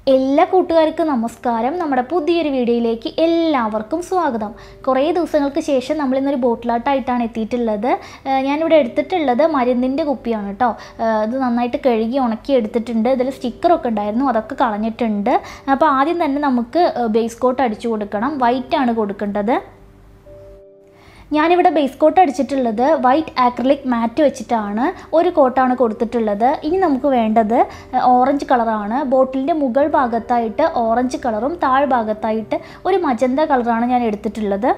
എല്ലാ കൂട്ടുകാർക്കും നമസ്കാരം നമ്മുടെ പുതിയൊരു വീഡിയോയിലേക്ക് എല്ലാവർക്കും സ്വാഗതം കുറേ ദിവസങ്ങൾക്ക് ശേഷം നമ്മളിന്നൊരു ബോട്ടിലാട്ടായിട്ടാണ് എത്തിയിട്ടുള്ളത് ഏഹ് ഞാനിവിടെ എടുത്തിട്ടുള്ളത് മരുന്നിൻ്റെ കുപ്പിയാണ് കേട്ടോ ഏഹ് ഇത് നന്നായിട്ട് കഴുകി ഉണക്കി എടുത്തിട്ടുണ്ട് ഇതിൽ സ്റ്റിക്കറൊക്കെ ഉണ്ടായിരുന്നു അതൊക്കെ കളഞ്ഞിട്ടുണ്ട് അപ്പോൾ ആദ്യം തന്നെ നമുക്ക് ബേസ് കോട്ട് അടിച്ചു കൊടുക്കണം വൈറ്റാണ് കൊടുക്കേണ്ടത് ഞാനിവിടെ ബേസ് കോട്ട് അടിച്ചിട്ടുള്ളത് വൈറ്റ് ആക്രിലിക് മാറ്റ് വെച്ചിട്ടാണ് ഒരു കോട്ടാണ് കൊടുത്തിട്ടുള്ളത് ഇനി നമുക്ക് വേണ്ടത് ഓറഞ്ച് കളറാണ് ബോട്ടിലിൻ്റെ മുകൾ ഭാഗത്തായിട്ട് ഓറഞ്ച് കളറും താഴ്ഭാഗത്തായിട്ട് ഒരു മജന്ത കളറാണ് ഞാൻ എടുത്തിട്ടുള്ളത്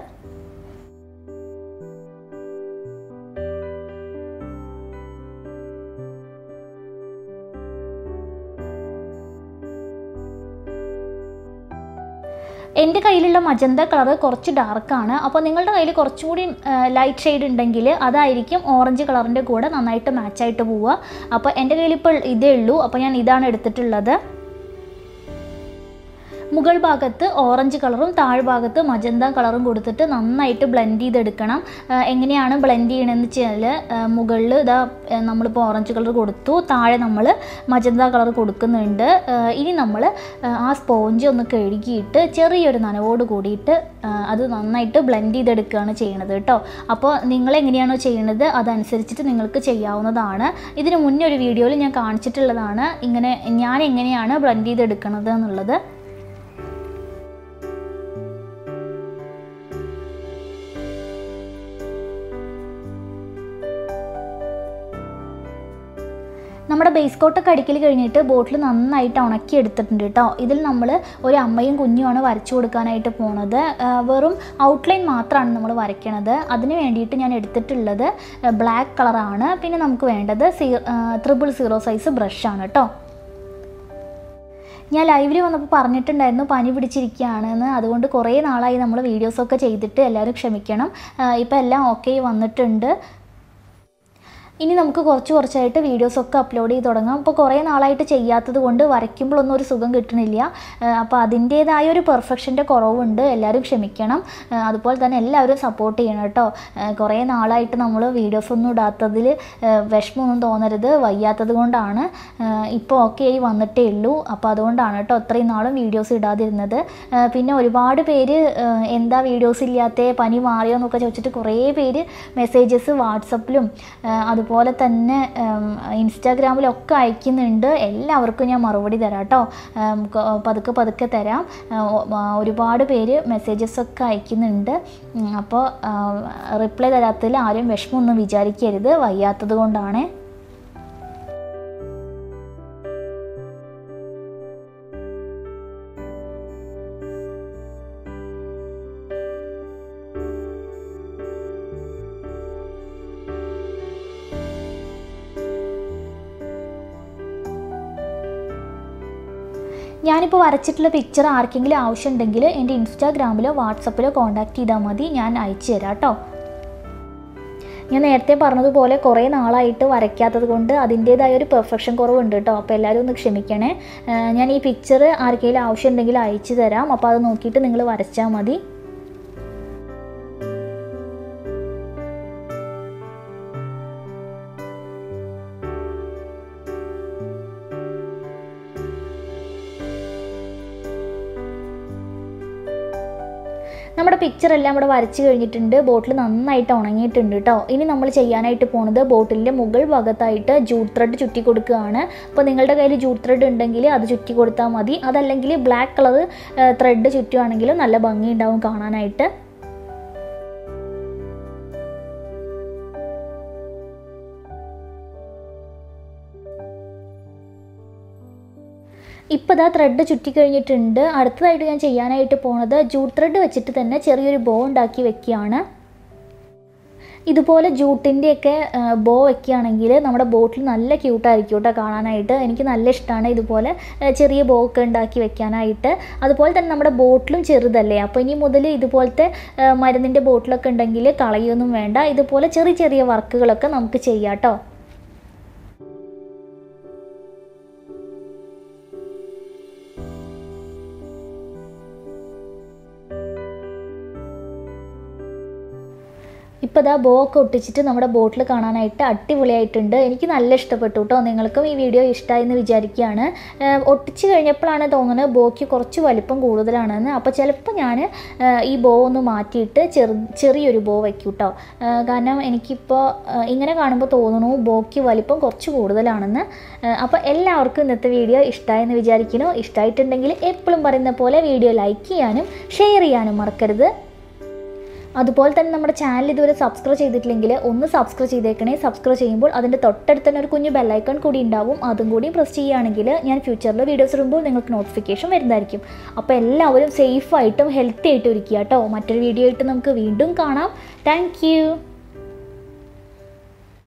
എൻ്റെ കയ്യിലുള്ള മജന്ത കളർ കുറച്ച് ഡാർക്കാണ് അപ്പോൾ നിങ്ങളുടെ കയ്യിൽ കുറച്ചും കൂടി ലൈറ്റ് ഷെയ്ഡ് ഉണ്ടെങ്കിൽ അതായിരിക്കും ഓറഞ്ച് കളറിൻ്റെ കൂടെ നന്നായിട്ട് മാച്ചായിട്ട് പോവുക അപ്പോൾ എൻ്റെ കയ്യിൽ ഇപ്പോൾ ഇതേ ഉള്ളൂ അപ്പോൾ ഞാൻ ഇതാണ് എടുത്തിട്ടുള്ളത് മുകൾ ഭാഗത്ത് ഓറഞ്ച് കളറും താഴ്ഭാഗത്ത് മജന്ത കളറും കൊടുത്തിട്ട് നന്നായിട്ട് ബ്ലെൻഡ് ചെയ്തെടുക്കണം എങ്ങനെയാണ് ബ്ലെൻഡ് ചെയ്യണമെന്ന് വെച്ചാൽ മുകളിൽ ഇതാ നമ്മളിപ്പോൾ ഓറഞ്ച് കളർ കൊടുത്തു താഴെ നമ്മൾ മജന്ത കളർ കൊടുക്കുന്നുണ്ട് ഇനി നമ്മൾ ആ സ്പോഞ്ച് ഒന്ന് കഴുകിയിട്ട് ചെറിയൊരു നനവോട് കൂടിയിട്ട് അത് നന്നായിട്ട് ബ്ലെൻഡ് ചെയ്തെടുക്കുകയാണ് ചെയ്യുന്നത് കേട്ടോ അപ്പോൾ നിങ്ങൾ എങ്ങനെയാണോ ചെയ്യുന്നത് അതനുസരിച്ചിട്ട് നിങ്ങൾക്ക് ചെയ്യാവുന്നതാണ് ഇതിന് മുന്നേ ഒരു വീഡിയോയിൽ ഞാൻ കാണിച്ചിട്ടുള്ളതാണ് ഇങ്ങനെ ഞാൻ എങ്ങനെയാണ് ബ്ലെൻഡ് ചെയ്തെടുക്കുന്നത് എന്നുള്ളത് നമ്മുടെ ബേസ് കോട്ടൊക്കെ അടിക്കൽ കഴിഞ്ഞിട്ട് ബോട്ടിൽ നന്നായിട്ട് ഉണക്കി എടുത്തിട്ടുണ്ട് കേട്ടോ ഇതിൽ നമ്മൾ ഒരു അമ്മയും കുഞ്ഞുമാണ് വരച്ചു കൊടുക്കാനായിട്ട് പോണത് വെറും ഔട്ട്ലൈൻ മാത്രമാണ് നമ്മൾ വരയ്ക്കണത് അതിന് വേണ്ടിയിട്ട് ഞാൻ എടുത്തിട്ടുള്ളത് ബ്ലാക്ക് കളറാണ് പിന്നെ നമുക്ക് വേണ്ടത് സീ ത്രിബിൾ സീറോ സൈസ് ബ്രഷാണ് കേട്ടോ ഞാൻ ലൈവിൽ വന്നപ്പോൾ പറഞ്ഞിട്ടുണ്ടായിരുന്നു പനി പിടിച്ചിരിക്കുകയാണെന്ന് അതുകൊണ്ട് കുറേ നാളായി നമ്മൾ വീഡിയോസൊക്കെ ചെയ്തിട്ട് എല്ലാവരും ക്ഷമിക്കണം ഇപ്പോൾ എല്ലാം ഓക്കെ വന്നിട്ടുണ്ട് ഇനി നമുക്ക് കുറച്ച് കുറച്ചായിട്ട് വീഡിയോസൊക്കെ അപ്ലോഡ് ചെയ്ത് തുടങ്ങാം അപ്പോൾ കുറേ നാളായിട്ട് ചെയ്യാത്തത് കൊണ്ട് വരയ്ക്കുമ്പോഴൊന്നും ഒരു സുഖം കിട്ടണില്ല അപ്പോൾ അതിൻ്റേതായ ഒരു പെർഫെക്ഷൻ്റെ കുറവുണ്ട് എല്ലാവരും ക്ഷമിക്കണം അതുപോലെ തന്നെ എല്ലാവരും സപ്പോർട്ട് ചെയ്യണം കേട്ടോ കുറേ നാളായിട്ട് നമ്മൾ വീഡിയോസൊന്നും ഇടാത്തതിൽ വിഷമമൊന്നും തോന്നരുത് വയ്യാത്തത് കൊണ്ടാണ് ഇപ്പോൾ ഓക്കെ ആയി വന്നിട്ടേ ഉള്ളൂ അപ്പോൾ അതുകൊണ്ടാണ് കേട്ടോ അത്രയും നാളും വീഡിയോസ് ഇടാതിരുന്നത് പിന്നെ ഒരുപാട് പേര് എന്താ വീഡിയോസ് ഇല്ലാത്ത പനി മാറിയോ എന്നൊക്കെ ചോദിച്ചിട്ട് കുറേ പേര് മെസ്സേജസ് വാട്സപ്പിലും അത് അതുപോലെ തന്നെ ഇൻസ്റ്റാഗ്രാമിലൊക്കെ അയക്കുന്നുണ്ട് എല്ലാവർക്കും ഞാൻ മറുപടി തരാം കേട്ടോ പതുക്കെ പതുക്കെ തരാം ഒരുപാട് പേര് മെസ്സേജസ് ഒക്കെ അയക്കുന്നുണ്ട് അപ്പോൾ റിപ്ലൈ തരാത്തതിൽ ആരും വിഷമമൊന്നും വിചാരിക്കരുത് വയ്യാത്തത് കൊണ്ടാണ് ഞാനിപ്പോൾ വരച്ചിട്ടുള്ള പിക്ചർ ആർക്കെങ്കിലും ആവശ്യമുണ്ടെങ്കിൽ എൻ്റെ ഇൻസ്റ്റാഗ്രാമിലോ വാട്സപ്പിലോ കോൺടാക്ട് ചെയ്താൽ മതി ഞാൻ അയച്ചു തരാം കേട്ടോ ഞാൻ നേരത്തെ പറഞ്ഞതുപോലെ കുറേ നാളായിട്ട് വരയ്ക്കാത്തത് കൊണ്ട് അതിൻ്റേതായ ഒരു പെർഫെക്ഷൻ കുറവുണ്ട് കേട്ടോ അപ്പോൾ എല്ലാവരും ഒന്ന് ക്ഷമിക്കണേ ഞാൻ ഈ പിക്ചർ ആർക്കെങ്കിലും ആവശ്യമുണ്ടെങ്കിൽ അയച്ചു തരാം അപ്പോൾ അത് നോക്കിയിട്ട് നിങ്ങൾ വരച്ചാൽ മതി നമ്മുടെ പിക്ചർ എല്ലാം ഇവിടെ വരച്ച് കഴിഞ്ഞിട്ടുണ്ട് ബോട്ടിൽ നന്നായിട്ട് ഉണങ്ങിയിട്ടുണ്ട് കേട്ടോ ഇനി നമ്മൾ ചെയ്യാനായിട്ട് പോണത് ബോട്ടിലിൻ്റെ മുകൾ ഭാഗത്തായിട്ട് ജൂട്ട് ത്രെഡ് ചുറ്റി കൊടുക്കുകയാണ് അപ്പോൾ നിങ്ങളുടെ കയ്യിൽ ജൂട്ട് ത്രെഡ് ഉണ്ടെങ്കിൽ അത് ചുറ്റി കൊടുത്താൽ മതി അതല്ലെങ്കിൽ ബ്ലാക്ക് കളർ ത്രെഡ് ചുറ്റുവാണെങ്കിലും നല്ല ഭംഗി ഉണ്ടാവും കാണാനായിട്ട് ഇപ്പോൾ ഇതാ ത്രെഡ് ചുറ്റി കഴിഞ്ഞിട്ടുണ്ട് അടുത്തതായിട്ട് ഞാൻ ചെയ്യാനായിട്ട് പോണത് ജൂട്ട് ത്രെഡ് വെച്ചിട്ട് തന്നെ ചെറിയൊരു ബോ ഉണ്ടാക്കി വെക്കുകയാണ് ഇതുപോലെ ജൂട്ടിൻ്റെയൊക്കെ ബോ വെക്കുകയാണെങ്കിൽ നമ്മുടെ ബോട്ടിൽ നല്ല ക്യൂട്ടായിരിക്കും കേട്ടോ കാണാനായിട്ട് എനിക്ക് നല്ല ഇഷ്ടമാണ് ഇതുപോലെ ചെറിയ ബോ ഒക്കെ ഉണ്ടാക്കി വെക്കാനായിട്ട് അതുപോലെ തന്നെ നമ്മുടെ ബോട്ടിലും ചെറുതല്ലേ അപ്പോൾ ഇനി മുതൽ ഇതുപോലത്തെ മരുന്നിൻ്റെ ബോട്ടിലൊക്കെ ഉണ്ടെങ്കിൽ കളയൊന്നും വേണ്ട ഇതുപോലെ ചെറിയ ചെറിയ വർക്കുകളൊക്കെ നമുക്ക് ചെയ്യാം കേട്ടോ ഇപ്പോൾ ഇതാ ബോ ഒക്കെ ഒട്ടിച്ചിട്ട് നമ്മുടെ ബോട്ടിൽ കാണാനായിട്ട് അടിപൊളിയായിട്ടുണ്ട് എനിക്ക് നല്ല ഇഷ്ടപ്പെട്ടു കേട്ടോ നിങ്ങൾക്കും ഈ വീഡിയോ ഇഷ്ടമായി എന്ന് വിചാരിക്കുകയാണ് ഏഹ് ഒട്ടിച്ച് കഴിഞ്ഞപ്പോഴാണ് തോന്നുന്നത് ബോയ്ക്ക് കുറച്ച് വലിപ്പം കൂടുതലാണെന്ന് അപ്പോൾ ചിലപ്പോൾ ഞാൻ ഈ ബോ ഒന്ന് മാറ്റിയിട്ട് ചെറു ചെറിയൊരു ബോ വയ്ക്കും കേട്ടോ ഏഹ് കാരണം എനിക്കിപ്പോൾ ഏഹ് ഇങ്ങനെ കാണുമ്പോൾ തോന്നുന്നു ബോയ്ക്ക് വലിപ്പം കുറച്ച് കൂടുതലാണെന്ന് ഏഹ് അപ്പോൾ എല്ലാവർക്കും ഇന്നത്തെ വീഡിയോ ഇഷ്ടമായെന്ന് വിചാരിക്കുന്നു ഇഷ്ടമായിട്ടുണ്ടെങ്കിൽ എപ്പോഴും പറയുന്ന പോലെ വീഡിയോ ലൈക്ക് ചെയ്യാനും ഷെയർ ചെയ്യാനും മറക്കരുത് അതുപോലെ തന്നെ നമ്മുടെ ചാനൽ ഇതുവരെ സബ്സ്ക്രൈബ് ചെയ്തിട്ടില്ലെങ്കിൽ ഒന്ന് സബ്സ്ക്രൈബ് ചെയ്തേക്കണേ സബ്സ്ക്രൈബ് ചെയ്യുമ്പോൾ അതിൻ്റെ തൊട്ടടുത്ത് തന്നെ ഒരു കുഞ്ഞു ബെല്ലൈക്കൺ കൂടി ഉണ്ടാവും അതും കൂടി പ്രസ് ചെയ്യുകയാണെങ്കിൽ ഞാൻ ഫ്യൂച്ചറിൽ വീഡിയോസ് ഇടുമ്പോൾ നിങ്ങൾക്ക് നോട്ടിഫിക്കേഷൻ വരുന്നതായിരിക്കും അപ്പോൾ എല്ലാവരും സേഫായിട്ടും ഹെൽത്തി ആയിട്ടും ഇരിക്കുക കേട്ടോ മറ്റൊരു വീഡിയോ ആയിട്ട് നമുക്ക് വീണ്ടും കാണാം താങ്ക്